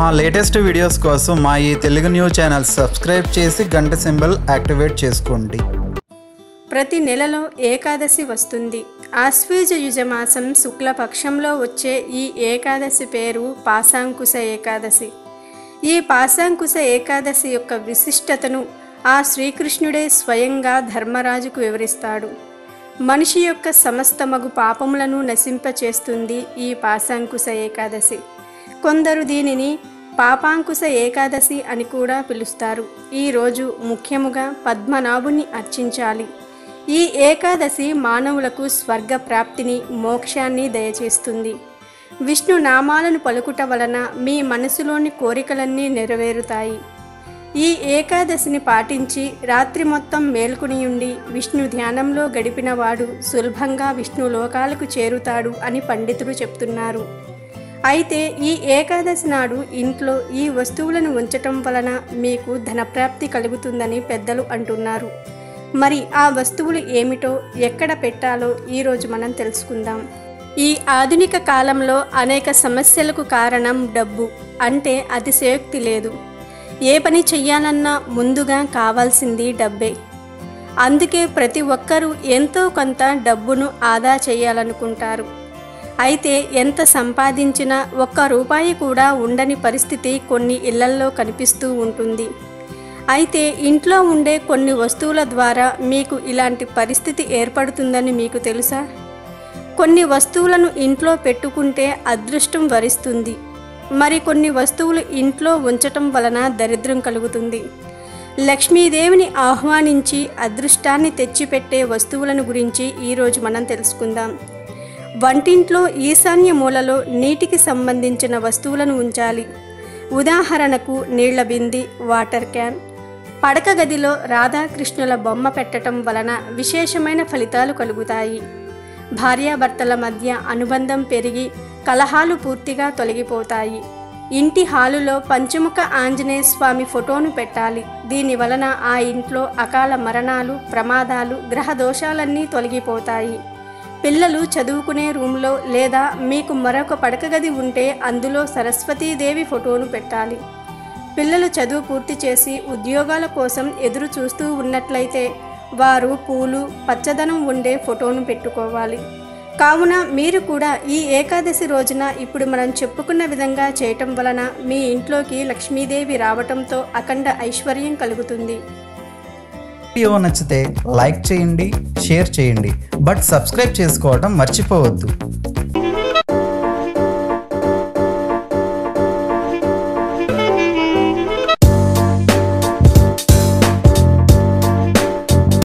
మా latest videos కోసం మా ఈ తెలుగు న్యూస్ ఛానల్ సబ్స్క్రైబ్ చేసి గంట సింబల్ యాక్టివేట్ చేసుకోండి ప్రతి నెలలో ఏకాదశి వస్తుంది ఆశ్వీజ యుజమాసం శుక్లపక్షంలో వచ్చే ఈ ఏకాదశి పేరు పాశాంకుశ ఏకాదశి ఈ పాశాంకుశ ఏకాదశి యొక్క విశిష్టతను ఆ శ్రీకృష్ణుడే స్వయంగా ధర్మరాజుకు వివరిస్తాడు మనిషి యొక్క సమస్త మగు పాపములను నశింపచేస్తుంది ఈ పాశాంకుశ ఏకాదశి కొందరు దీనిని పాపాంకుశ ఏకాదశి అని కూడా పిలుస్తారు ఈరోజు ముఖ్యముగా పద్మనాభుని అర్చించాలి ఈ ఏకాదశి మానవులకు స్వర్గ ప్రాప్తిని మోక్షాన్ని దయచేస్తుంది విష్ణు నామాలను పలుకుట వలన మీ మనసులోని కోరికలన్నీ నెరవేరుతాయి ఈ ఏకాదశిని పాటించి రాత్రి మొత్తం మేల్కొనియుండి విష్ణు ధ్యానంలో గడిపినవాడు సులభంగా విష్ణు లోకాలకు చేరుతాడు అని పండితులు చెప్తున్నారు అయితే ఈ ఏకాదశి నాడు ఇంట్లో ఈ వస్తువులను ఉంచటం వలన మీకు ధనప్రాప్తి కలుగుతుందని పెద్దలు అంటున్నారు మరి ఆ వస్తువులు ఏమిటో ఎక్కడ పెట్టాలో ఈరోజు మనం తెలుసుకుందాం ఈ ఆధునిక కాలంలో అనేక సమస్యలకు కారణం డబ్బు అంటే అతిశయోక్తి లేదు ఏ పని చెయ్యాలన్నా ముందుగా కావాల్సింది డబ్బే అందుకే ప్రతి ఒక్కరూ ఎంతో కొంత డబ్బును ఆదా చేయాలనుకుంటారు అయితే ఎంత సంపాదించినా ఒక్క రూపాయి కూడా ఉండని పరిస్థితి కొన్ని ఇళ్లల్లో కనిపిస్తూ ఉంటుంది అయితే ఇంట్లో ఉండే కొన్ని వస్తువుల ద్వారా మీకు ఇలాంటి పరిస్థితి ఏర్పడుతుందని మీకు తెలుసా కొన్ని వస్తువులను ఇంట్లో పెట్టుకుంటే అదృష్టం వరిస్తుంది మరి కొన్ని వస్తువులు ఇంట్లో ఉంచటం వలన దరిద్రం కలుగుతుంది లక్ష్మీదేవిని ఆహ్వానించి అదృష్టాన్ని తెచ్చిపెట్టే వస్తువులను గురించి ఈరోజు మనం తెలుసుకుందాం వంటింట్లో ఈశాన్య మూలలో నీటికి సంబంధించిన వస్తువులను ఉంచాలి ఉదాహరణకు నీళ్ల బింది వాటర్ క్యాన్ పడక గదిలో రాధాకృష్ణుల బొమ్మ పెట్టడం వలన విశేషమైన ఫలితాలు కలుగుతాయి భార్యాభర్తల మధ్య అనుబంధం పెరిగి కలహాలు పూర్తిగా తొలగిపోతాయి ఇంటి హాలులో పంచముఖ ఆంజనేయ స్వామి ఫోటోను పెట్టాలి దీని వలన ఆ ఇంట్లో అకాల మరణాలు ప్రమాదాలు గ్రహ దోషాలన్నీ తొలగిపోతాయి పిల్లలు చదువుకునే రూమ్లో లేదా మీకు మరొక పడక గది ఉంటే అందులో సరస్వతీదేవి ఫోటోను పెట్టాలి పిల్లలు చదువు పూర్తి చేసి ఉద్యోగాల కోసం ఎదురు చూస్తూ ఉన్నట్లయితే వారు పూలు పచ్చదనం ఉండే ఫోటోను పెట్టుకోవాలి కావున మీరు కూడా ఈ ఏకాదశి రోజున ఇప్పుడు మనం చెప్పుకున్న విధంగా చేయటం వలన మీ ఇంట్లోకి లక్ష్మీదేవి రావటంతో అఖండ ఐశ్వర్యం కలుగుతుంది వీడియో నచ్చితే లైక్ చేయండి షేర్ చేయండి బట్ సబ్స్క్రైబ్ చేసుకోవడం మర్చిపోవద్దు